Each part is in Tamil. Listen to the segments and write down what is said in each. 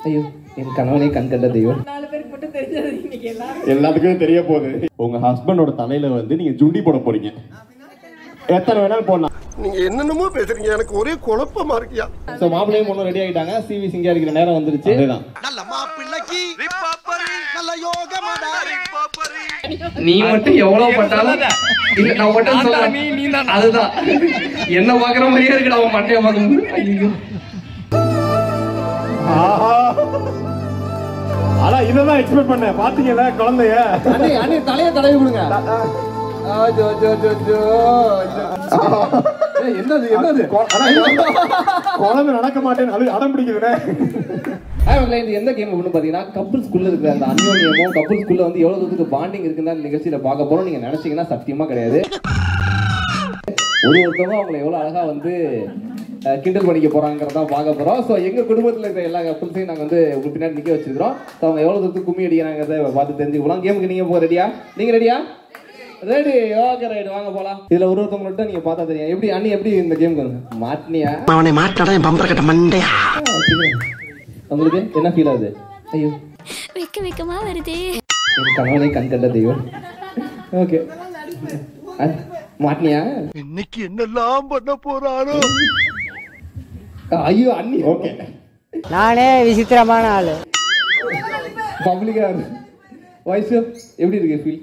ஐயோ என் கணவனே கண் கண்ட தெய்வம் நாலு பேருக்கு மட்டும் தெரிஞ்சது இன்னைக்கு எல்லாரும் எல்லாத்துக்கும் தெரிய போகுது உங்க ஹஸ்பண்டோட தலையில வந்து நீங்க ஜுண்டி போட போறீங்க எத்தனை வேணாலும் போடலாம் நீங்க என்னென்னமோ பேசுறீங்க எனக்கு ஒரே குழப்பமா இருக்கியா ஸோ மாப்பிள்ளையும் பொண்ணு ரெடி ஆகிட்டாங்க சிவி சிங்கா இருக்கிற நேரம் வந்துருச்சு அதேதான் நல்ல மாப்பிள்ளைக்கு நல்ல யோகமாடா நீ மட்டும் எவ்வளவு பட்டாலும் இல்ல நான் மட்டும் சொல்றேன் நீ நீ தான் அதுதான் என்ன பாக்குற மாதிரியே இருக்குடா அவன் மண்டைய பார்க்கும் ஐயோ ஆஹா ஆனா இததான் எக்ஸ்பெக்ட் பண்ணேன் பாத்தீங்கல்ல குழந்தைய அண்ணே அண்ணே தலையை தடவி கொடுங்க ஆ, ஜோ, ஜோ, ஜோ, ஜோ, ஜோ. ஏய், என்னது என்னது ஆனா குழந்தை நடக்க மாட்டேன்னு அழு அடம் பிடிக்குதுனே ஆமாங்களா இது எந்த கேம் அப்படின்னு பார்த்தீங்கன்னா கப்புள்ஸ்குள்ள இருக்கிற அந்த அந்யோன்யமும் கப்புள்ஸ்குள்ள வந்து எவ்வளவு தூரத்துக்கு பாண்டிங் இருக்குன்னு அந்த நிகழ்ச்சியில பார்க்க போறோம் நீங்க நினைச்சீங்கன்னா சத்தியமா கிடையாது ஒரு ஒருத்தவங்க அவங்களை எவ்வளவு அழகா வந்து அஹ், கிண்டல் பண்ணிக்க போறாங்கிறத பார்க்க போறோம் ஸோ எங்க குடும்பத்துல இருக்கிற எல்லா கப்புள்ஸையும் நாங்க வந்து உங்களுக்கு பின்னாடி நிக்க வச்சிருக்கிறோம் ஸோ அவங்க எவ்வளவு தூரத்துக்கு கும்மி அடிக்கிறாங்கிறத பார்த்து தெரிஞ்சுக்கலாம் கேமுக்கு நீங்க போ ரெடியா நீங்க ரெடியா ரெடி ஓகே ரைட் வாங்க போலாம் இதுல ஒரு ஒருத்தவங்கள்ட்ட நீங்க பார்த்தா தெரியும் எப்படி அண்ணி எப்படி இந்த கேமுக்கு மாட்டினியா அவனை மாட்டாடா என் பம்பர கட்ட மண்டையா உங்களுக்கு என்ன ஃபீல் ஆகுது ஐயோ வெக்க வெக்கமா வருதே என் கணவனை கண் கண்ட தெய்வம் ஓகே மாட்டினியா இன்னைக்கு என்னெல்லாம் பண்ண போறானோ ஐயோ அண்ணி ஓகே நானே விசித்திரமான ஆளு பப்ளிக்கா வயசு எப்படி இருக்கு ஃபீல்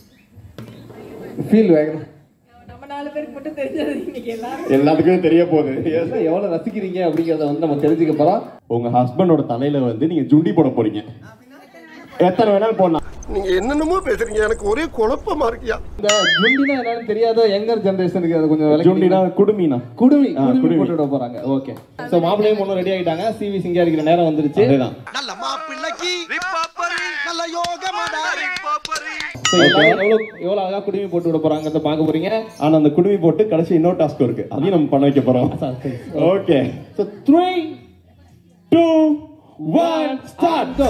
ஃபீல் வேகணும் நம்ம நாலு பேருக்கு மட்டும் தெரிஞ்சது இன்னைக்கு எல்லாரும் எல்லாத்துக்கும் தெரிய போகுது எவ்வளவு ரசிக்கிறீங்க அப்படிங்கறத வந்து நம்ம தெரிஞ்சுக்க போறோம் உங்க ஹஸ்பண்டோட தலையில வந்து நீங்க ஜுண்டி போட போறீங்க எத்தனை வேணாலும் போடலாம் நீங்க என்னென்னமோ பேசுறீங்க எனக்கு ஒரே குழப்பமா இருக்கியா இந்த ஜுண்டினா என்னன்னு தெரியாத யங்கர் ஜெனரேஷனுக்கு அது கொஞ்சம் விளக்கி ஜுண்டினா குடுமினா குடுமி ஆ, குடுமி குடுமி. போட்டு விட போறாங்க ஓகே சோ மாப்பிள்ளையும் பொண்ணு ரெடி ஆயிட்டாங்க சிவி சிங்கா இருக்கிற நேரம் வந்துருச்சு அதேதான் நல்ல மாப்பிள்ளைக்கு நல்ல யோகமாடா So, எல்லாரும் எவ்வளவு எவ்வளவு அழகா குடுமி போட்டு விட போறாங்கிறத பார்க்க போறீங்க ஆனா அந்த குடுமி போட்டு கடைசி இன்னொரு டாஸ்க் இருக்கு அதையும் நம்ம பண்ண வைக்க போறோம் okay So, three, two one start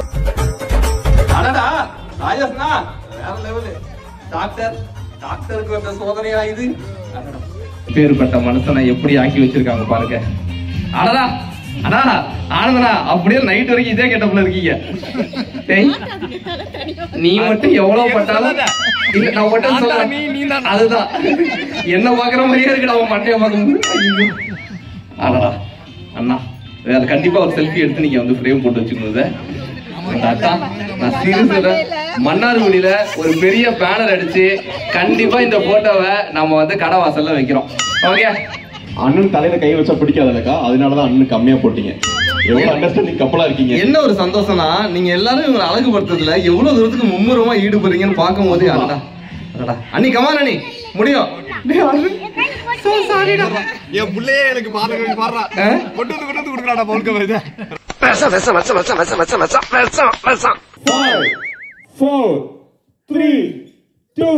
அடடா ராஜஸ்னா வேற லெவலு டாக்டர் டாக்டருக்கு வந்த சோதனையா இது அடடா. பேருப்பட்ட மனுஷனை எப்படி ஆக்கி வச்சிருக்காங்க பாருங்க அடடா அடா ஆனந்தனா அப்படியே நைட் வரைக்கும் இதே கெட்டப்ல இருக்கீங்க டேய், நீ மட்டும் எவ்வளவு பட்டாலும் இல்ல நான் மட்டும் சொல்றேன் நீ நீ தான் அதுதான் என்ன பாக்குற மாதிரியே இருக்குடா அவன் மண்டைய பார்க்கும் ஐயோ அடடா அண்ணா வேற கண்டிப்பா ஒரு செல்ஃபி எடுத்து நீங்க வந்து ஃப்ரேம் போட்டு வச்சுக்கணும் இதை. தாத்தா, நான் serious சொல்றேன். மன்னார்குடியில ஒரு பெரிய பேனர் அடிச்சு கண்டிப்பா இந்த போட்டோவை நம்ம வந்து கடை வாசல்ல வைக்கிறோம் ஓகே அண்ணன் தலையில கை வச்சா பிடிக்காதுல்லக்கா அதனாலதான் அண்ணன் கம்மியா போட்டீங்க எவ்வளவு அண்டர்ஸ்டாண்டிங் கப்பலா இருக்கீங்க என்ன ஒரு சந்தோஷம்னா நீங்க எல்லாரும் இவங்களை அழகுபடுத்துறதுல எவ்வளவு தூரத்துக்கு மும்முரமா ஈடுபடுறீங்கன்னு பார்க்கும்போது அடடா அடடா அண்ணி கமான் அண்ணி முடியும் டேய், அண்ணி. So sorry டா. என் புள்ளையே எனக்கு பாருங்க பாடுறா ஆ? கொண்டு வந்து கொண்டு வந்து கொடுக்குறாடா பவுல் கவர் விஷம் விஷம் விஷம் விஷம் விஷம் விஷம் விஷம் விஷம் விஷம் five four three two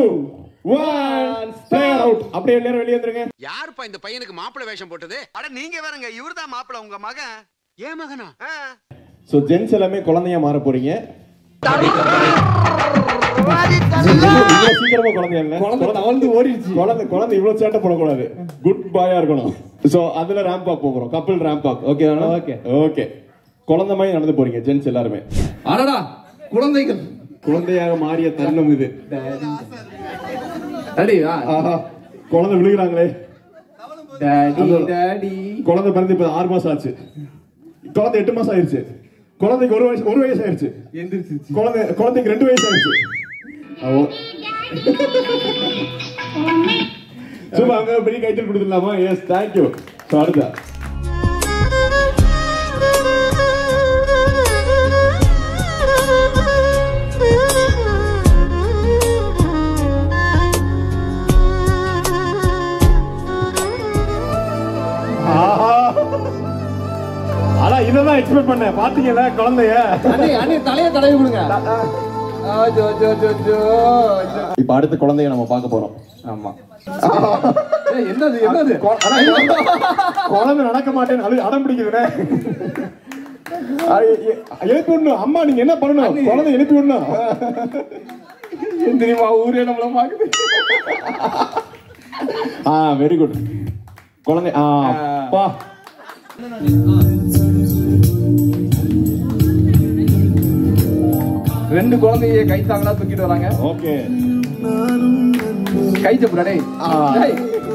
one stare out அப்படியே நேரம் வெளியே வந்துருங்க யாருப்பா இந்த பையனுக்கு மாப்பிள்ளை வேஷம் போட்டது அட நீங்க வேறங்க இவர்தான் மாப்பிள்ளை உங்க மகன் ஏன் மகனா ஆ. ஸோ ஜென்ஸ் எல்லாமே குழந்தையா மாற போறீங்க இவ்வளவு சீக்கிரமா குழந்தையா இல்ல குழந்தை தவழ்ந்து ஓடிடுச்சு குழந்தை குழந்தை இவ்வளவு சேட்டை போடக்கூடாது குட் பாயா இருக்கணும் சோ அதுல ரேம்ப் வாக் போகிறோம் couple ramp walk okay Okay. Okay குழந்தை மாதிரி நடந்து போறீங்க ஜென்ஸ் எல்லாருமே அடடா குழந்தைகள் குழந்தையாக மாறிய தருணம் இது டாடி வா ஆஹா குழந்தை விழுகிறாங்களே டாடி டாடி குழந்தை பிறந்து இப்ப ஆறு மாசம் ஆச்சு குழந்தை எட்டு மாசம் ஆயிருச்சு குழந்தைக்கு ஒரு வயசு ஒரு வயசு ஆயிருச்சு எந்திரிச்சிருச்சு குழந்தை குழந்தைக்கு ரெண்டு வயசு ஆயிருச்சு அவோ. சும்மா அங்க பெரிய கைத்தல் கொடுத்துடலாமா எஸ் தேங்க்யூ அடுத்த ஆஹா ஆனா இததான் எக்ஸ்பெக்ட் பண்ணேன் பாத்தீங்கல்ல குழந்தைய அண்ணே அண்ணே தலையை தடவி கொடுங்க ஆ, ஜோ, ஜோ, ஜோ, ஜோ, ஜோ. இப்ப அடுத்த குழந்தைய நம்ம பார்க்க போறோம் ஆமா ஏய், என்னது என்னது ஆனா குழந்தை நடக்க மாட்டேன்னு அழு அடம் பிடிக்குதுனே அது எ- எழுப்பி விடணும் அம்மா நீங்க என்ன பண்ணணும் குழந்தை எழுப்பி விடணும் ஏன் தெரியுமா ஊரே நம்மள பாக்குது ஆ வெரி குட் குழந்தை ஆ பா ரெண்டு குழந்தைய கை தாங்களா தூக்கிட்டு வராங்க ஓகே கை ஜப்புடா டேய் டேய்.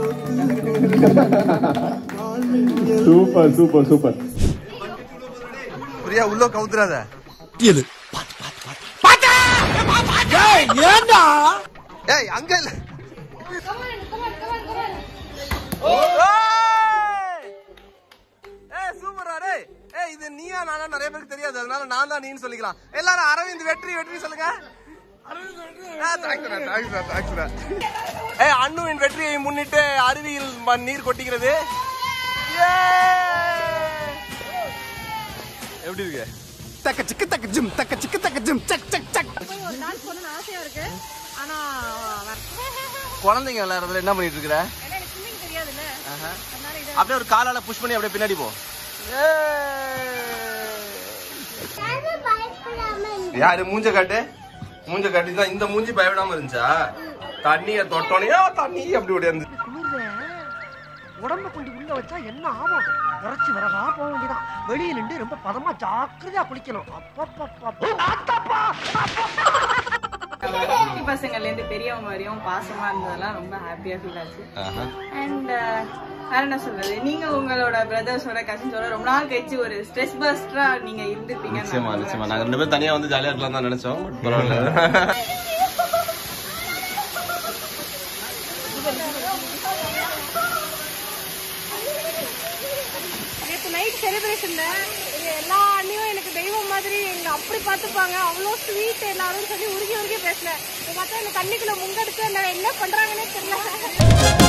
சூப்பர் சூப்பர் சூப்பர் பிரியா உள்ள கவுத்துறாத ஏய் அங்க இல்ல ஏய் சூப்பரா டேய் ஏய் இது நீயா நானா நிறைய பேருக்கு தெரியாது அதனால நான் தான் நீன்னு சொல்லிக்கலாம் எல்லாரும் அரவிந்த் வெற்றி வெற்றி சொல்லுங்க ஆ, thanks டா, thanks டா, thanks டா. ஏய் அண்ணுவின் வெற்றியை முன்னிட்டு அருவியில் ம- நீர் கொட்டிக்கிறது Yay! எப்படி இருக்கு தக்க சிக்கு தக்க ஜிம் தக்க சிக்கு தக்க ஜிம் சக் சக் சக் ஒரு டான்ஸ் பண்ணணும்னு ஆசையா இருக்கு ஆனா குழந்தைங்க விளையாடுறதுல என்ன பண்ணிட்டு இருக்கிற எனக்கு ஸ்விம்மிங் தெரியாதுல்ல அதனால இதை அப்படியே ஒரு காலால புஷ் பண்ணி அப்படியே பின்னாடி போ யாரு மூஞ்ச காட்டு மூஞ்ச காட்டி தான் இந்த மூஞ்சி பயப்படாம இருந்துச்சா தண்ணிய தொட்டோனே "ஆ, தண்ணி அப்படி ஓடியாந்து உடம்ப கொஞ்சம் உள்ள வச்சா என்ன ஆகும் உரைச்சி வரகா போக வேண்டியதான் வெளியே நின்று ரொம்ப பதமா ஜாக்கிரதையா குளிக்கணும் அப்பப்பப்பா குட்டி பசங்கள்ல இருந்து பெரியவங்க வரையும் பாசமா இருந்ததெல்லாம் ரொம்ப ஹாப்பியா ஃபீல் ஆச்சு அண்ட் வேற என்ன சொல்றது நீங்க உங்களோட பிரதர்ஸோட கசின்ஸோட ரொம்ப நாள் கழிச்சு ஒரு ஸ்ட்ரெஸ் பஸ்டரா நீங்க இருந்திருப்பீங்க நிச்சயமா நிச்சயமா நாங்க ரெண்டு பேரும் தனியா வந்து ஜாலியா இருக்கலாம் தான் நினைச்சோம் பட் பரவாயில்ல நேற்று நைட் செலிப்ரேஷன்ல எல்லா அண்ணியும் எனக்கு தெய்வம் மாதிரி எங்க அப்படி பார்த்துப்பாங்க அவ்வளோ ஸ்வீட் எல்லாரும் சொல்லி உருகி உருகி பேசினேன் பார்த்தா இந்த தண்ணிக்குள்ள முங்கெடுத்து என்ன என்ன பண்றாங்கன்னே தெரியல